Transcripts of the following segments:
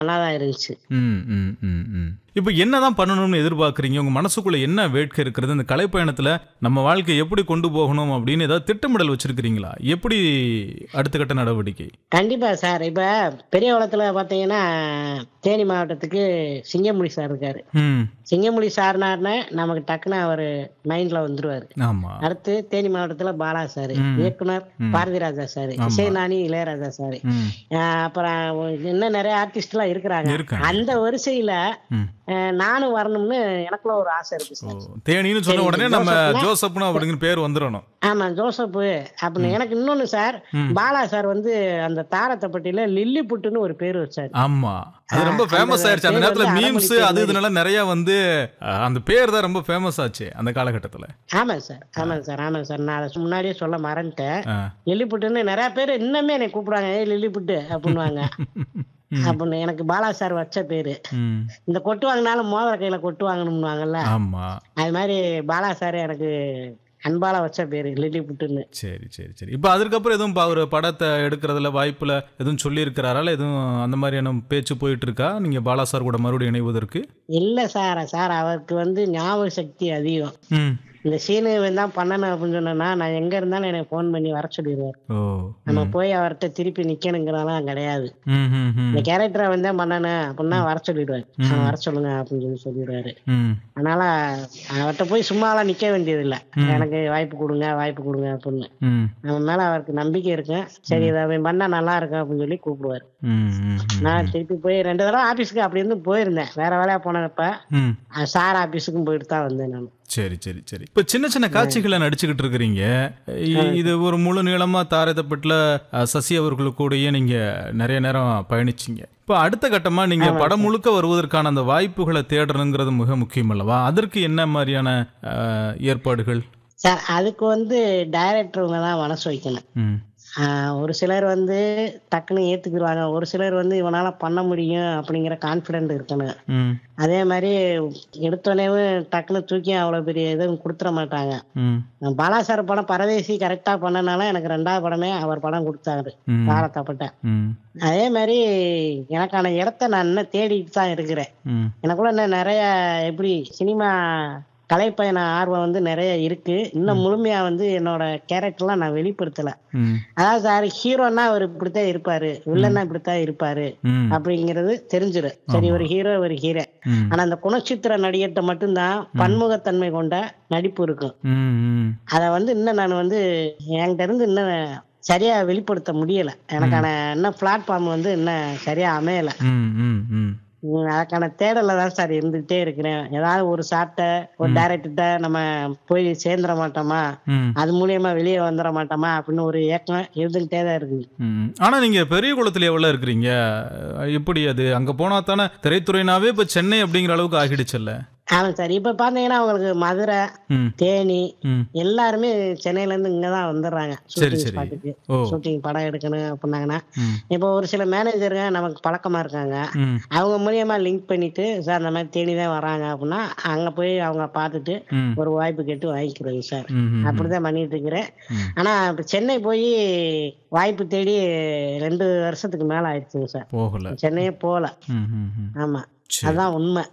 நல்லா தான் இருந்துச்சு ம் ம் ம் ம் இப்போ என்னதான் பண்ணணும்னு எதிர்பார்க்குறீங்க உங்க மனசுக்குள்ள என்ன வேட்கை இருக்கிறது இந்த கலைப்பயணத்துல நம்ம வாழ்க்கை எப்படி கொண்டு போகணும் அப்படின்னு ஏதாவது திட்டமிடல் வச்சிருக்கிறீங்களா எப்படி அடுத்த கட்ட நடவடிக்கை கண்டிப்பா சார் இப்ப பெரிய குளத்துல பாத்தீங்கன்னா தேனி மாவட்டத்துக்கு சிங்கமுடி சார் இருக்காரு ம் சிங்கமுடி சார்னாருன்னா நமக்கு டக்குன்னு அவர் மைண்ட்ல வந்துருவாரு ஆமா அடுத்து தேனி மாவட்டத்துல பாலா சார் இயக்குனர் பாரதி ராஜா சார் இசைநாணி இளையராஜா சார் ம் அப்புறம் இன்னும் நிறைய ஆர்டிஸ்ட் எல்லாம் இருக்கிறாங்க இருக்காங்க. அந்த வரிசையில ம் அஹ், நானும் வரணும்னு எனக்குள்ள ஒரு ஆசை இருக்கு ஓ சார் தேனின்னு சொன்ன சரி, உடனே நம்ம ஜோசப்னா- ஜோசப்னு அப்படிங்கிற பேர் வந்துடணும் ஆமா ஜோசப் அப்படின்னு எனக்கு இன்னொன்னு சார் பாலா சார் வந்து அந்த தாரத்தப்பட்டியில லில்லி புட்டுன்னு ஒரு பேர் வச்சாரு ஆமா அது ரொம்ப அந்த ஃபேமஸ் ஆயிருச்சு அந்த பேர் நேரத்துல வந்து மீம்ஸ் அடமொழி அது பேர் இதனால நிறைய வந்து அஹ், அந்த பேர் தான் ரொம்ப ஃபேமஸ் ஆச்சு அந்த காலகட்டத்துல ஆமாங்க சார் ஆமாங்க சார் ஆமாங்க சார் நான் அதை முன்னாடியே சொல்ல மறந்துட்டேன் ஆ. லில்லி புட்டுன்னு நிறைய பேர் இன்னுமே என்னை கூப்பிடுவாங்க ஏய் லில்லி புட்டு அப்படின்னுவாங்க அப்படின்னு எனக்கு பாலா சார் வச்ச பேரு ம் இந்த கொட்டு வாங்கினாலும் மோதிர கையில கொட்டு வாங்கணும்னுவாங்கல்ல ஆமா அது மாதிரி பாலா சார் எனக்கு அன்பால வச்ச பேரு லில்லி புட்டுன்னு சரி சரி சரி இப்போ அதுக்கப்புறம் எதுவும் பா- ஒரு படத்தை எடுக்கிறதுல வாய்ப்புல எதுவும் சொல்லி இருக்கிறாரா எதுவும் அந்த மாதிரியான பேச்சு போயிட்டு இருக்கா நீங்க பாலா சார் கூட மறுபடியும் இணைவதற்கு இல்ல சார் சார் அவருக்கு வந்து ஞாபக சக்தி அதிகம் ம் இந்த சீனு தான் பண்ணணும் அப்படின்னு சொன்னா நான் எங்க இருந்தாலும் எனக்கு ஃபோன் பண்ணி வர சொல்லிடுவார் ஓ நம்ம போய் அவர்கிட்ட திருப்பி நிக்கணுங்கிறதெல்லாம் கிடையாது ம் ம் ம் இந்த கேரக்டரை வந்து தான் பண்ணணும் அப்படின்னா வர சொல்லிடுவாரு அவன் வர சொல்லுங்க அப்படின்னு சொல்லி சொல்லிடுவாரு ம் அதனால அவர்கிட்ட போய் சும்மாலாம் நிக்க வேண்டியது இல்ல எனக்கு வாய்ப்பு கொடுங்க வாய்ப்பு கொடுங்க அப்படின்னு ம் நம்ம மேல அவருக்கு நம்பிக்கை இருக்கு சரி இதை அவன் பண்ணா நல்லா இருக்கும் அப்படின்னு சொல்லி கூப்பிடுவாரு ம் ம் நான் திருப்பி போய் ரெண்டு தடவை ஆபீஸ்க்கு அப்படி இருந்து போயிருந்தேன் வேற வேலையா போனப்ப ம் அஹ் சார் ஆபீஸுக்கும் போயிட்டு தான் வந்தேன் நான் சரி சரி சரி இப்போ சின்ன சின்ன காட்சிகளை நடிச்சுக்கிட்டு இருக்கிறீங்க இ- இது ஒரு முழு நீளமா தாரதப்பட்டில் சசி அவர்களுக்கு கூடயே நீங்க நிறைய நேரம் பயணிச்சீங்க இப்போ அடுத்த கட்டமா நீங்க படம் முழுக்க வருவதற்கான அந்த வாய்ப்புகளை தேடணுங்கிறது மிக முக்கியம் அல்லவா அதற்கு என்ன மாதிரியான அஹ், ஏற்பாடுகள் சார் அதுக்கு வந்து டைரக்டருங்க தான் மனசு வைக்கணும் ம் ஆஹ் ஒரு சிலர் வந்து டக்குன்னு ஏத்துக்கிடுவாங்க ஒரு சிலர் வந்து இவனால பண்ண முடியும் அப்படிங்கிற கான்பிடென்ட் இருக்கணும் ம் அதே மாதிரி எடுத்தோடனேவும் டக்குன்னு தூக்கி அவ்வளவு பெரிய எதுவும் கொடுத்துட மாட்டாங்க ம் நான் பாலா சார் படம் பரதேசி கரெக்டா பண்ணனால எனக்கு ரெண்டாவது படமே அவர் படம் கொடுத்தாரு ம். தாரத்தப்பட்ட ம் அதே மாதிரி எனக்கான இடத்த நான் இன்னும் தேடிட்டு தான் இருக்கிறேன் ம் எனக்குள்ள இன்னும் நிறைய எப்படி சினிமா கலைப்பயண ஆர்வம் வந்து நிறைய இருக்கு இன்னும் முழுமையா வந்து என்னோட கேரக்டர்லாம் நான் வெளிப்படுத்தல ம் அதாவது சார் ஹீரோன்னா அவர் இப்படித்தான் இருப்பாரு வில்லன்னா இப்படித்தான் இருப்பாரு ம் அப்படிங்கிறது தெரிஞ்சிடும் சரி ஒரு ஹீரோ ஒரு ஹீரோ ம் ஆனா அந்த குணச்சித்திர நடிகர்கிட்ட மட்டும்தான் பன்முகத்தன்மை கொண்ட நடிப்பு இருக்கும் ம் ம் அதை வந்து இன்னும் நான் வந்து என்கிட்ட இருந்து இன்னும் சரியா வெளிப்படுத்த முடியல எனக்கான இன்னும் பிளாட்ஃபார்ம் வந்து இன்னும் சரியா அமையல ம் ம் ம் உம், அதுக்கான தேடல தான் சார் இருந்துகிட்டே இருக்கிறேன் ஏதாவது ஒரு சாட்டை ஒரு டைரக்டர்கிட்ட நம்ம போய் சேர்ந்துட மாட்டோமா ம் அது மூலியமா வெளியே வந்துட மாட்டோமா அப்படின்னு ஒரு ஏக்கம் இருந்துகிட்டே தான் இருக்குது ம். ஆனா நீங்க பெரிய குளத்துல எவ்வளவு இருக்கிறீங்க அஹ் எப்படி அது அங்க போனா தானே திரைத்துறைனாவே இப்ப சென்னை அப்படிங்கிற அளவுக்கு ஆகிடுச்சுல்ல ஆமாம் சார் இப்ப பாத்தீங்கன்னா உங்களுக்கு மதுரை ம் தேனி ம் எல்லாருமே சென்னையில இருந்து இங்கதான் வந்துடுறாங்க சரி ஷூட்டிங் சரி ஸ்பாட்டுக்கு ஓ ஷூட்டிங் படம் எடுக்கணும் அப்படின்னாங்கன்னா ம் இப்போ ஒரு சில மேனேஜருங்க நமக்கு பழக்கமா இருக்காங்க ம் அவங்க மூலியமா லிங்க் பண்ணிட்டு சார் இந்த மாதிரி தேனி தான் வராங்க அப்படின்னா அங்க போய் அவங்க பார்த்துட்டு ம் ஒரு வாய்ப்பு கேட்டு வாங்கிக்கிறது சார் ம் ம் அப்படிதான் பண்ணிட்டு இருக்கிறேன் ம். ஆனா இப்ப சென்னை போய் வாய்ப்பு தேடி ரெண்டு வருஷத்துக்கு மேல ஆயிடுச்சுங்க சார் போகல சென்னையே போகல ம் ம் ம் ஆமா சரி. அதான் உண்மை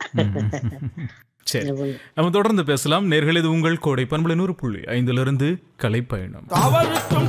சரி நம்ம தொடர்ந்து பேசலாம் நேர்கள் இது உங்கள் கோடை பண்பலை நூறு புள்ளி ஐந்திலிருந்து கலைப்பயணம் தவறுக்கும்